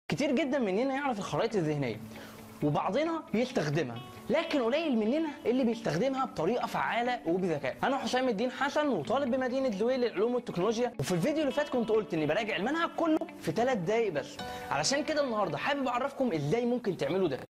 كتير جدا مننا يعرف الخرائط الذهنيه وبعضنا بيستخدمها لكن قليل مننا اللي بيستخدمها بطريقه فعاله وبذكاء انا حسام الدين حسن وطالب بمدينه زويل للعلوم والتكنولوجيا وفي الفيديو اللي فات كنت قلت اني براجع المنهج كله في 3 دقايق بس علشان كده النهارده حابب اعرفكم ازاي ممكن تعملوا ده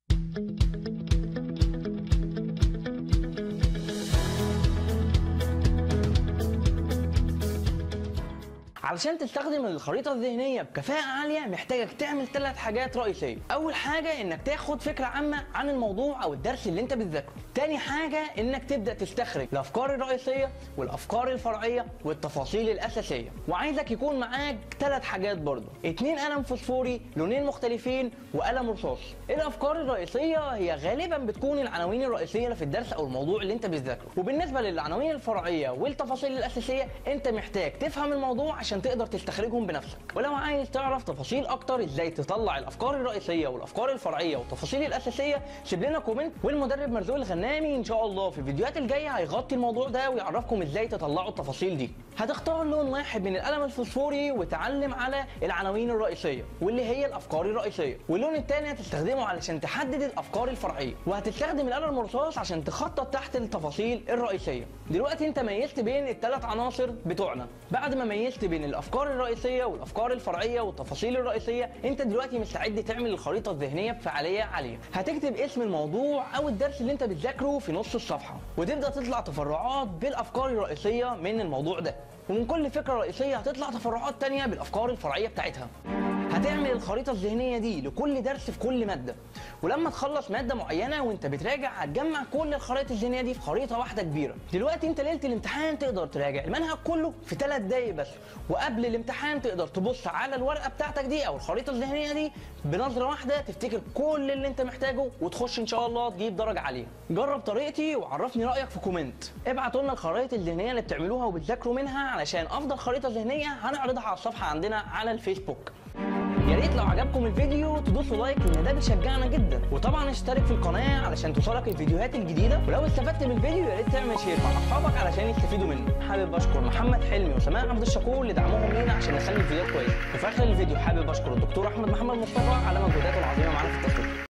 علشان تستخدم الخريطة الذهنية بكفاءة عالية محتاجك تعمل ثلاث حاجات رئيسية أول حاجة إنك تاخد فكرة عامة عن الموضوع أو الدرس اللي أنت بتذاكره تاني حاجة إنك تبدأ تستخرج الأفكار الرئيسية والأفكار الفرعية والتفاصيل الأساسية وعايزك يكون معاك ثلاث حاجات برضو اتنين قلم فوسفوري لونين مختلفين وقلم رصاص الأفكار الرئيسية هي غالبا بتكون العناوين الرئيسية اللي في الدرس أو الموضوع اللي أنت بتذاكره وبالنسبة للعناوين الفرعية والتفاصيل الأساسية أنت محتاج تفهم الموضوع عشان تقدر تستخرجهم بنفسك ولو عايز تعرف تفاصيل اكتر ازاي تطلع الافكار الرئيسيه والافكار الفرعيه والتفاصيل الاساسيه سيب لنا كومنت والمدرب مرزوق الغنامي ان شاء الله في الفيديوهات الجايه هيغطي الموضوع ده ويعرفكم ازاي تطلعوا التفاصيل دي هتختار لون واحد من القلم الفوسفوري وتعلم على العناوين الرئيسيه واللي هي الافكار الرئيسيه واللون الثاني هتستخدمه علشان تحدد الافكار الفرعيه وهتستخدم القلم الرصاص عشان تخطط تحت التفاصيل الرئيسيه دلوقتي انت ميزت بين الثلاث عناصر بتوعنا بعد ما ميزت بين الافكار الرئيسيه والافكار الفرعيه والتفاصيل الرئيسيه انت دلوقتي مستعد تعمل الخريطه الذهنيه بفعاليه عاليه هتكتب اسم الموضوع او الدرس اللي انت بتذاكره في نص الصفحه وتبدا تطلع تفرعات بالافكار الرئيسيه من الموضوع ده ومن كل فكره رئيسيه هتطلع تفرعات تانية بالافكار الفرعيه بتاعتها هتعمل الخريطه الذهنيه دي لكل درس في كل ماده ولما تخلص ماده معينه وانت بتراجع هتجمع كل الخرائط الذهنيه دي في خريطه واحده كبيره دلوقتي انت ليله الامتحان تقدر تراجع المنهج كله في ثلاث دقايق بس وقبل الامتحان تقدر تبص على الورقه بتاعتك دي او الخريطه الذهنيه دي بنظره واحده تفتكر كل اللي انت محتاجه وتخش ان شاء الله تجيب درجه عاليه جرب طريقتي وعرفني رايك في كومنت ابعتوا لنا الخرائط الذهنيه اللي بتعملوها وبتذاكروا منها علشان افضل خريطه ذهنيه هنعرضها على الصفحه عندنا على الفيسبوك يا ريت لو عجبكم الفيديو تدوسوا لايك لان ده بيشجعنا جدا وطبعا اشترك في القناه علشان توصلك الفيديوهات الجديده ولو استفدت من الفيديو يا ريت تعمل شير مع اصحابك علشان يستفيدوا منه حابب اشكر محمد حلمي وسماء عبد الشكور لدعمهم لينا عشان نخلي الفيديوهات كويسه وفي اخر الفيديو حابب اشكر الدكتور احمد محمد مصطفى على مجهوداته العظيمه معانا في التصوير